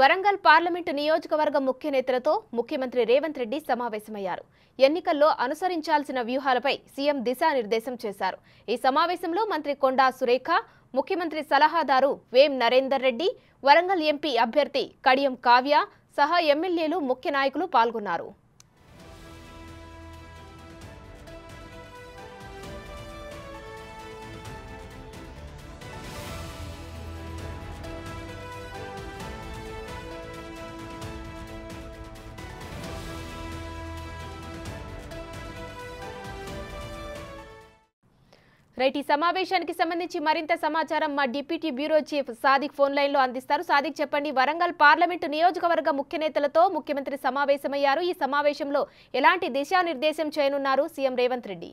Warangal parliament నియోజకవర్గ ముఖ్య నేతలతో ముఖ్యమంత్రి రేవంత్ రెడ్డి సమావేశమయ్యారు ఎన్నికల్లో అనుసరించాల్సిన వ్యూహాలపై సీఎం దిశానిర్దేశం చేశారు ఈ సమావేశంలో మంత్రి కొండా సురేఖ ముఖ్యమంత్రి సలహాదారు వేం నరేందర్ రెడ్డి వరంగల్ ఎంపీ అభ్యర్థి కడియం కావ్య సహా ఎమ్మెల్యేలు ముఖ్య నాయకులు పాల్గొన్నారు రైట్ ఈ సమావేశానికి సంబంధించి మరింత సమాచారం మా deputy bureau chief Sadiq phone line లో అందిస్తారు సాదిక్ చెప్పండి వరంగల్ పార్లమెంటు నియోజకవర్గ ముఖ్య నేతలతో ముఖ్యమంత్రి సమావేశమయ్యారు ఈ సమావేశంలో ఎలాంటి దిశానిర్దేశం చేయనున్నారు సీఎం రేవంత్ రెడ్డి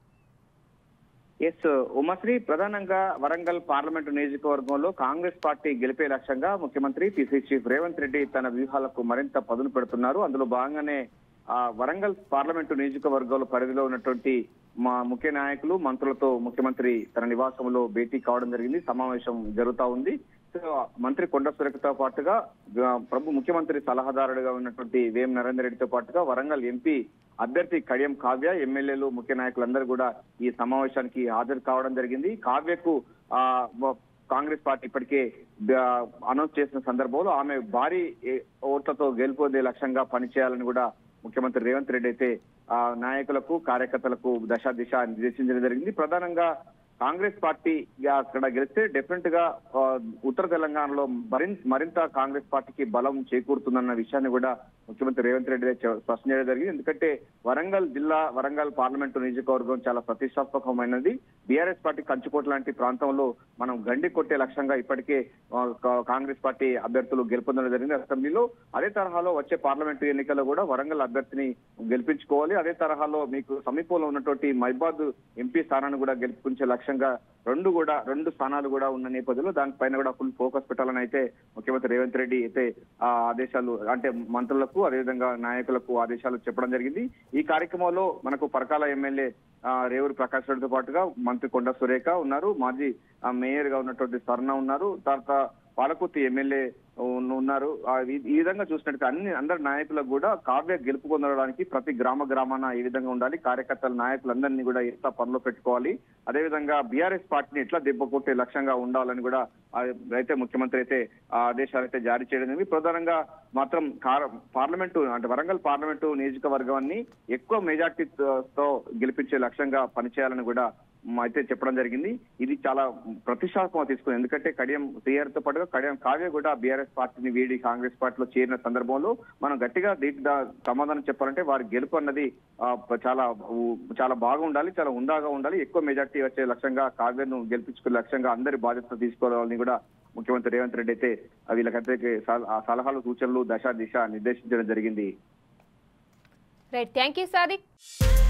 ఎస్ ఉమాశ్రీ ప్రధానంగా వరంగల్ పార్లమెంటు నియోజకవర్గంలో కాంగ్రెస్ పార్టీ గెలిపే లక్ష్యంగా ముఖ్యమంత్రి పిసి చీఫ్ రేవంత్ రెడ్డి తన వ్యూహాలకు మరింత పదును పెడుతున్నారు అందులో భాగంగానే ఆ వరంగల్ పార్లమెంటు నియోజకవర్గంలో పరిధిలో ఉన్నటువంటి మా ముఖ్య నాయకులు మంత్రులతో ముఖ్యమంత్రి తన నివాసంలో భేటీ కావడం జరిగింది సమావేశం జరుగుతా ఉంది సో మంత్రి కొండ సురేఖతో పాటుగా ఆ, ప్రభు ముఖ్యమంత్రి సలహాదారుడిగా ఉన్నటువంటి వేం నరేందర్ రెడ్డితో పాటుగా వరంగల్ ఎంపీ అభ్యర్థి కడియం కావ్య ఎమ్మెల్యేలు ముఖ్య నాయకులందరూ కూడా ఈ సమావేశానికి హాజరు కావడం జరిగింది కావ్యకు ఆ వ- కాంగ్రెస్ పార్టీ ఇప్పటికే ఆ, అనౌన్స్ చేసిన సందర్భంలో ఆమె భారీ ఏ, ఓట్లతో గెలుపొందే లక్ష్యంగా పనిచేయాలని కూడా ముఖ్యమంత్రి రేవంత్ రెడ్డి అయితే ఆ నాయకులకు కార్యకర్తలకు దశ దిశ నిర్దేశించడం జరిగింది ప్రధానంగా కాంగ్రెస్ పార్టీ అక్కడ గెలిస్తే డెఫినెట్ గా ఆ, ఉత్తర తెలంగాణలో మరింత మరింత కాంగ్రెస్ పార్టీకి బలం చేకూరుతుందన్న విషయాన్ని కూడా ముఖ్యమంత్రి రేవంత్ రెడ్డి చె- స్పష్టం చేయడం జరిగింది ఎందుకంటే వరంగల్ జిల్లా వరంగల్ పార్లమెంటు నియోజకవర్గం చాలా ప్రతిష్టాత్మకమైనది బీఆర్ఎస్ పార్టీ కంచుకోట లాంటి ప్రాంతంలో మనం గండి కొట్టే లక్ష్యంగా ఇప్పటికే ఆ, కా- కాంగ్రెస్ పార్టీ అభ్యర్థులు గెలుపొందడం జరిగింది అసెంబ్లీలో అదే తరహాలో వచ్చే పార్లమెంటు ఎన్నికల్లో కూడా వరంగల్ అభ్యర్థిని గెలిపించుకోవాలి అదే తరహాలో మీకు సమీపంలో ఉన్నటువంటి మైబాద్ ఎంపీ స్థానాన్ని కూడా గెలుపుకుంచే లక్ష్యంగా రెండు కూడా రెండు స్థానాలు కూడా ఉన్న నేపథ్యంలో దానిపైన కూడా ఫుల్ ఫోకస్ పెట్టాలని అయితే ముఖ్యమంత్రి రేవంత్ రెడ్డి అయితే ఆ ఆదేశాలు అంటే మంత్రులకు అదేవిధంగా నాయకులకు ఆదేశాలు చెప్పడం జరిగింది ఈ కార్యక్రమంలో మనకు పరకాల ఎమ్మెల్యే ఆ, రేవూరి ప్రకాష్ రెడ్డితో పాటుగా మంత్రి కొండ సురేఖ ఉన్నారు మాజీ ఆ, మేయర్ గా ఉన్నటువంటి స్వర్ణ ఉన్నారు తర్వాత పాలకుర్తి ఎమ్మెల్యే ఉన్న- ఉన్నారు ఆ, ఈ- ఈ విధంగా చూసినట్టు అన్ని అందరి నాయకులకు కూడా కావ్య గెలుపు పొందడానికి ప్రతి గ్రామ గ్రామాన ఈ విధంగా ఉండాలి కార్యకర్తల నాయకులందరినీ కూడా ఎట్లా పనిలో పెట్టుకోవాలి అదేవిధంగా బీఆర్ఎస్ పార్టీని ఎట్లా దెబ్బ కొట్టే లక్ష్యంగా ఉండాలని కూడా ఆ, అయితే ముఖ్యమంత్రి అయితే ఆ ఆదేశాలు అయితే జారీ చేయడం జరిగింది. ప్రధానంగా మాత్రం కార- పార్లమెంటు అంటే వరంగల్ పార్లమెంటు నియోజకవర్గాన్ని ఎక్కువ మెజార్టీతో గెలిపించే లక్ష్యంగా పనిచేయాలని కూడా మ్, అయితే చెప్పడం జరిగింది ఇది చాలా ప్రతిష్టాత్మక తీసుకుంది ఎందుకంటే కడియం టీఆర్ తో పాటుగా కడియం కావ్య కూడా బీఆర్ఎస్ పార్టీని వీడి కాంగ్రెస్ పార్టీలో చేరిన సందర్భంలో మనం గట్టిగా దీనికి దా- సమాధానం చెప్పాలంటే వారి గెలుపు అన్నది ఆ, ప- చాలా ఉ- చాలా బాగా ఉండాలి చాలా ఉందాగా ఉండాలి ఎక్కువ మెజార్టీ వచ్చే లక్ష్యంగా కావ్యను గెలిపించుకునే లక్ష్యంగా అందరి బాధ్యత తీసుకోవాలని కూడా ముఖ్యమంత్రి రేవంత్ రెడ్డి అయితే ఆ వీళ్ళకైతే సల- ఆ సలహాలు సూచనలు దశ దిశ నిర్దేశించడం జరిగింది రైట్ థ్యాంక్ యూ సాదిక్